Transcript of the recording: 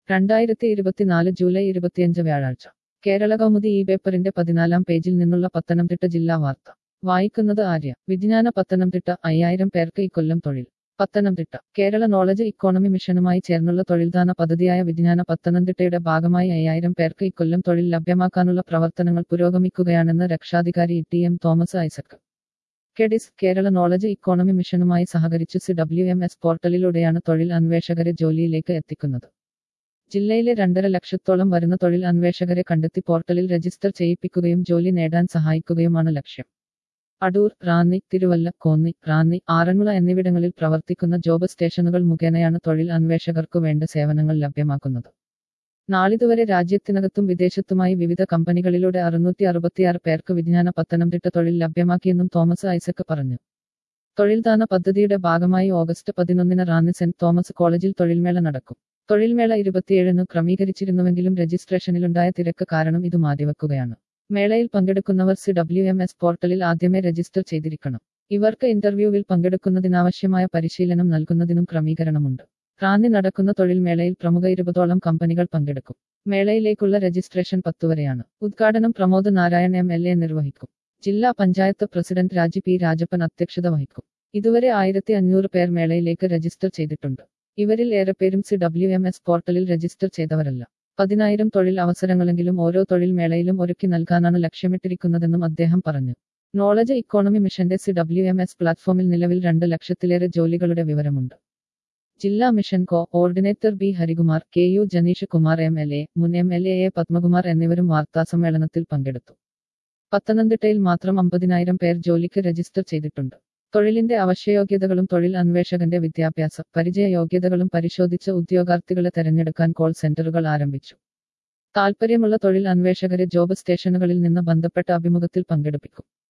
രണ്ടായിരത്തി ഇരുപത്തിനാല് ജൂലൈ ഇരുപത്തിയഞ്ച് വ്യാഴാഴ്ച കേരള കൗമുദി ഈ പേപ്പറിന്റെ പതിനാലാം പേജിൽ നിന്നുള്ള പത്തനംതിട്ട ജില്ലാ വാർത്ത വായിക്കുന്നത് ആര്യ വിജ്ഞാന പത്തനംതിട്ട അയ്യായിരം പേർക്ക് ഇക്കൊല്ലം തൊഴിൽ പത്തനംതിട്ട കേരള നോളജ് ഇക്കോണമി മിഷനുമായി ചേർന്നുള്ള തൊഴിൽദാന പദ്ധതിയായ വിജ്ഞാന പത്തനംതിട്ടയുടെ ഭാഗമായി അയ്യായിരം പേർക്ക് ഇക്കൊല്ലം തൊഴിൽ ലഭ്യമാക്കാനുള്ള പ്രവർത്തനങ്ങൾ പുരോഗമിക്കുകയാണെന്ന് രക്ഷാധികാരി T M Thomas Isaac KDISC Kerala knowledge economy മിഷനുമായി സഹകരിച്ച് സി ഡബ്ല്യു എം എസ് പോർട്ടലിലൂടെയാണ് തൊഴിൽ അന്വേഷകരെ ജോലിയിലേക്ക് എത്തിക്കുന്നത് ജില്ലയിലെ രണ്ടര ലക്ഷത്തോളം വരുന്ന തൊഴിൽ അന്വേഷകരെ കണ്ടെത്തി പോർട്ടലിൽ രജിസ്റ്റർ ചെയ്യിപ്പിക്കുകയും ജോലി നേടാൻ സഹായിക്കുകയുമാണ് ലക്ഷ്യം അടൂർ റാന്നി തിരുവല്ല കോന്നി റാന്നി ആറന്മുള എന്നിവിടങ്ങളിൽ പ്രവർത്തിക്കുന്ന ജോബ് സ്റ്റേഷനുകൾ മുഖേനയാണ് തൊഴിൽ അന്വേഷകർക്കു വേണ്ട സേവനങ്ങൾ ലഭ്യമാക്കുന്നത് നാളിതുവരെ രാജ്യത്തിനകത്തും വിദേശത്തുമായി വിവിധ കമ്പനികളിലൂടെ അറുന്നൂറ്റി അറുപത്തിയാറ് പേർക്ക് വിജ്ഞാന പത്തനംതിട്ട തൊഴിൽ ലഭ്യമാക്കിയെന്നും തോമസ് ഐസക് പറഞ്ഞു തൊഴിൽദാന പദ്ധതിയുടെ ഭാഗമായി ഓഗസ്റ്റ് പതിനൊന്നിന് റാന്നി സെന്റ് തോമസ് കോളേജിൽ തൊഴിൽമേള നടക്കും തൊഴിൽമേള ഇരുപത്തിയേഴിന് ക്രമീകരിച്ചിരുന്നുവെങ്കിലും രജിസ്ട്രേഷനിലുണ്ടായ തിരക്ക് കാരണം ഇത് മാറ്റിവെക്കുകയാണ് മേളയിൽ പങ്കെടുക്കുന്നവർ സി ഡബ്ല്യു എം എസ് പോർട്ടലിൽ ആദ്യമേ രജിസ്റ്റർ ചെയ്തിരിക്കണം ഇവർക്ക് ഇന്റർവ്യൂവിൽ പങ്കെടുക്കുന്നതിനാവശ്യമായ പരിശീലനം നൽകുന്നതിനും ക്രമീകരണമുണ്ട് റാന്നി നടക്കുന്ന തൊഴിൽ മേളയിൽ പ്രമുഖ ഇരുപതോളം കമ്പനികൾ പങ്കെടുക്കും മേളയിലേക്കുള്ള രജിസ്ട്രേഷൻ പത്തുവരെയാണ് ഉദ്ഘാടനം Pramod Narayan M L A നിർവഹിക്കും ജില്ലാ പഞ്ചായത്ത് പ്രസിഡന്റ് രാജി പി രാജപ്പൻ അധ്യക്ഷത വഹിക്കും ഇതുവരെ ആയിരത്തി അഞ്ഞൂറ് പേർ മേളയിലേക്ക് രജിസ്റ്റർ ചെയ്തിട്ടുണ്ട് ഇവരിൽ ഏറെപ്പേരും സി ഡബ്ല്യു എം എസ് പോർട്ടലിൽ രജിസ്റ്റർ ചെയ്തവരല്ല പതിനായിരം തൊഴിൽ അവസരങ്ങളെങ്കിലും ഓരോ തൊഴിൽ മേളയിലും ഒരുക്കി നൽകാനാണ് ലക്ഷ്യമിട്ടിരിക്കുന്നതെന്നും അദ്ദേഹം പറഞ്ഞു നോളജ് ഇക്കോണമി മിഷന്റെ സി ഡബ്ല്യു എം എസ് പ്ലാറ്റ്ഫോമിൽ നിലവിൽ രണ്ട് ലക്ഷത്തിലേറെ ജോലികളുടെ വിവരമുണ്ട് ജില്ലാ mission coordinator B Harikumar K U Janeesh Kumar M L A മുൻ എം എൽ എ പത്മകുമാർ എന്നിവരും വാർത്താസമ്മേളനത്തിൽ പങ്കെടുത്തു പത്തനംതിട്ടയിൽ മാത്രം അമ്പതിനായിരം പേർ ജോലിക്ക് രജിസ്റ്റർ ചെയ്തിട്ടുണ്ട് തൊഴിലിന്റെ അവശ്യയോഗ്യതകളും തൊഴിൽ അന്വേഷകന്റെ വിദ്യാഭ്യാസ പരിചയ യോഗ്യതകളും പരിശോധിച്ച് ഉദ്യോഗാർത്ഥികളെ തെരഞ്ഞെടുക്കാൻ കോൾ സെന്ററുകൾ ആരംഭിച്ചു താൽപ്പര്യമുള്ള തൊഴിൽ അന്വേഷകരെ ജോബ് സ്റ്റേഷനുകളിൽ നിന്ന് ബന്ധപ്പെട്ട അഭിമുഖത്തിൽ പങ്കെടുപ്പിക്കും